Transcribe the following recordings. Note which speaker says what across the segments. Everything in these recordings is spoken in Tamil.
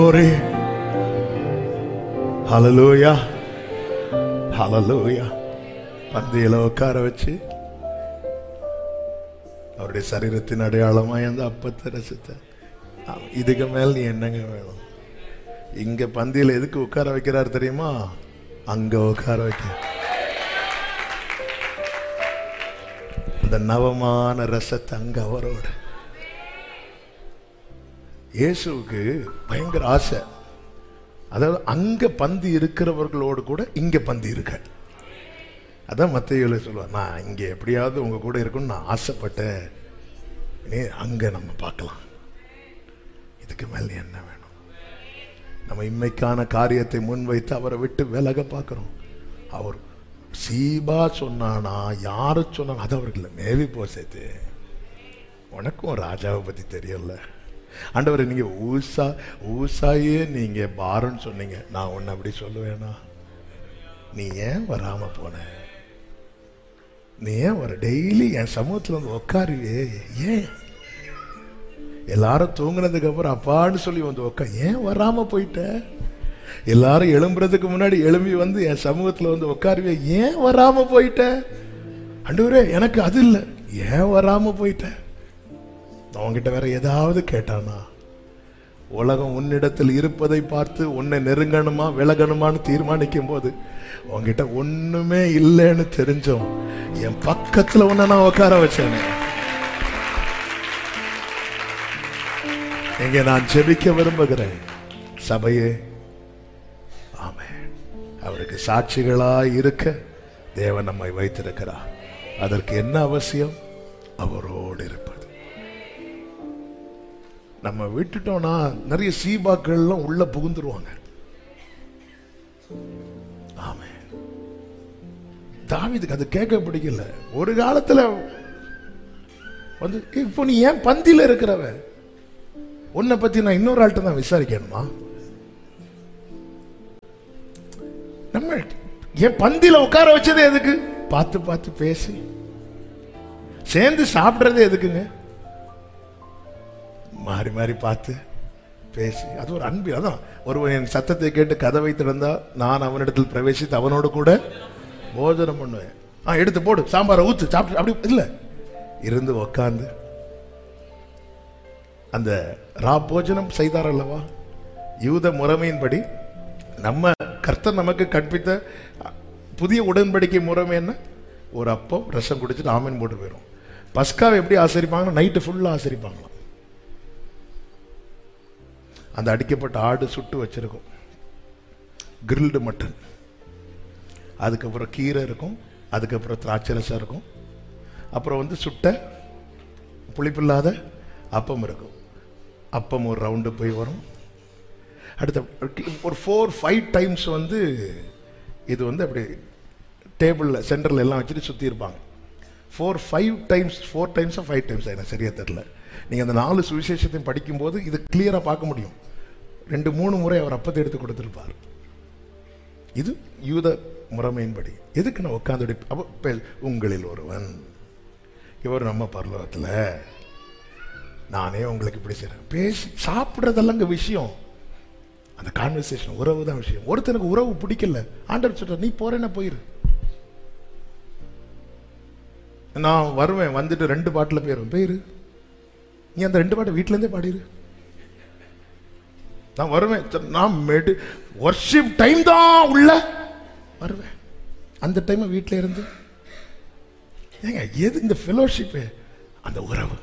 Speaker 1: Glory. Hallelujah. Hallelujah. பந்தியில உட்கார வச்சு அவருடைய சரீரத்தின் அடையாளமாய் அந்த அப்பத்தை ரசித்த இதுக்கு மேல் நீ என்னங்க வேணும் இங்க பந்தியில எதுக்கு உட்கார வைக்கிறார் தெரியுமா அங்க உட்கார வைக்க அந்த நவமான ரசத்தை அங்க அவரோட இயேசுவுக்கு பயங்கர ஆசை அதாவது அங்க பந்தி இருக்கிறவர்களோடு கூட இங்க பந்தி இருக்க அதான் மத்தியில சொல்லுவார் நான் இங்க எப்படியாவது உங்க கூட இருக்கும்னு நான் ஆசைப்பட்டேன் இனி அங்க நம்ம பார்க்கலாம் இதுக்கு மேல என்ன வேணும் நம்ம இம்மைக்கான காரியத்தை முன்வைத்து அவரை விட்டு விலக பார்க்கிறோம் அவர் சீபா சொன்னானா யாரு சொன்னா அது அவர்கள் மேவி போசேத்து உனக்கும் ராஜாவை பத்தி தெரியல ஆண்டவரை நீங்க ஊசா ஊசாயே நீங்க பாருன்னு சொன்னீங்க நான் உன்னை அப்படி சொல்லுவேனா நீ ஏன் வராம போன நீ ஏன் வர டெய்லி என் சமூகத்துல வந்து உட்காருவே ஏன் எல்லாரும் தூங்குனதுக்கு அப்புறம் அப்பான்னு சொல்லி வந்து உட்கா ஏன் வராம போயிட்ட எல்லாரும் எழும்புறதுக்கு முன்னாடி எழும்பி வந்து என் சமூகத்துல வந்து உட்காருவே ஏன் வராம போயிட்ட அண்டவரே எனக்கு அது இல்லை ஏன் வராம போயிட்ட அவன்கிட்ட வேற ஏதாவது கேட்டானா உலகம் உன்னிடத்தில் இருப்பதை பார்த்து உன்னை நெருங்கணுமா விலகணுமான்னு தீர்மானிக்கும் போது உன்கிட்ட ஒண்ணுமே இல்லைன்னு தெரிஞ்சோம் என் பக்கத்துல உன்னை நான் உட்கார வச்சேன் இங்க நான் ஜெபிக்க விரும்புகிறேன் சபையே ஆமே அவருக்கு சாட்சிகளாய் இருக்க தேவன் நம்மை வைத்திருக்கிறார் அதற்கு என்ன அவசியம் அவரோடு இருப்பது நம்ம விட்டுட்டோம்னா நிறைய சீபாக்கள்லாம் உள்ள புகுந்துருவாங்க ஆமே தாவிதுக்கு அது கேட்க பிடிக்கல ஒரு காலத்துல வந்து இப்போ நீ ஏன் பந்தியில இருக்கிறவ உன்னை பத்தி நான் இன்னொரு ஆள்கிட்ட தான் விசாரிக்கணுமா நம்ம என் பந்தியில உட்கார வச்சது எதுக்கு பார்த்து பார்த்து பேசி சேர்ந்து சாப்பிடுறது எதுக்குங்க மாறி மாறி பார்த்து பேசி அது ஒரு அன்பு அதான் ஒருவன் என் சத்தத்தை கேட்டு கதவை திறந்தா நான் அவனிடத்தில் பிரவேசித்து அவனோடு கூட போஜனம் பண்ணுவேன் ஆ எடுத்து போடு சாம்பாரை ஊத்து சாப்பிட்டு அப்படி இல்லை இருந்து உக்காந்து அந்த ரா போஜனம் செய்தார் அல்லவா யூத முறைமையின்படி நம்ம கர்த்தர் நமக்கு கற்பித்த புதிய உடன்படிக்கை முறைமை என்ன ஒரு அப்பம் ரசம் குடிச்சிட்டு ஆமீன் போட்டு போயிடும் பஸ்காவை எப்படி ஆசரிப்பாங்கன்னா நைட்டு ஃபுல்லாக ஆசரிப்பாங்களாம் அந்த அடிக்கப்பட்ட ஆடு சுட்டு வச்சிருக்கும் கிரில்டு மட்டன் அதுக்கப்புறம் கீரை இருக்கும் அதுக்கப்புறம் திராட்சை ரசம் இருக்கும் அப்புறம் வந்து சுட்ட புளிப்பில்லாத அப்பம் இருக்கும் அப்பம் ஒரு ரவுண்டு போய் வரும் அடுத்த ஒரு ஃபோர் ஃபைவ் டைம்ஸ் வந்து இது வந்து அப்படி டேபிளில் சென்டரில் எல்லாம் வச்சுட்டு சுற்றி இருப்பாங்க ஃபோர் ஃபைவ் டைம்ஸ் ஃபோர் டைம்ஸாக ஃபைவ் டைம்ஸ் எனக்கு சரியாக தெரில நீங்கள் அந்த நாலு சுவிசேஷத்தையும் படிக்கும்போது இது கிளியராக பார்க்க முடியும் ரெண்டு மூணு முறை அவர் அப்பத்தை எடுத்து கொடுத்துருப்பார் இது யூத முறைமையின்படி எதுக்கு நான் உட்காந்து அப்போ உங்களில் ஒருவன் இவர் நம்ம பரலோகத்தில் நானே உங்களுக்கு இப்படி செய்கிறேன் பேசி சாப்பிட்றதெல்லாம் இங்கே விஷயம் அந்த கான்வர்சேஷன் உறவு தான் விஷயம் ஒருத்தனுக்கு உறவு பிடிக்கல ஆண்டவர் சொல்ற நீ போறேன்னா போயிரு நான் வருவேன் வந்துட்டு ரெண்டு பாட்டில் போயிருவேன் போயிரு நீ அந்த ரெண்டு பாட்டை வீட்டிலேருந்தே பாடிரு நான் வருவேன் நான் மெடி ஒர்ஷிப் டைம் தான் உள்ள வருவேன் அந்த டைம் வீட்டில் இருந்து ஏங்க எது இந்த ஃபெலோஷிப்பு அந்த உறவு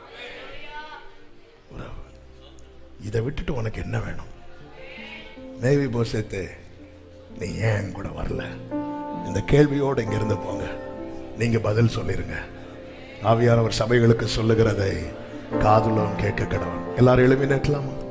Speaker 1: உறவு இதை விட்டுட்டு உனக்கு என்ன வேணும் மேவி போசத்து நீ ஏன் கூட வரல இந்த கேள்வியோடு இங்க இருந்து போங்க நீங்க பதில் சொல்லிருங்க ஆவியானவர் சபைகளுக்கு சொல்லுகிறதை காதுலோன் கேட்க கடவன் எல்லாரும் எழுப்பி நிற்கலாமா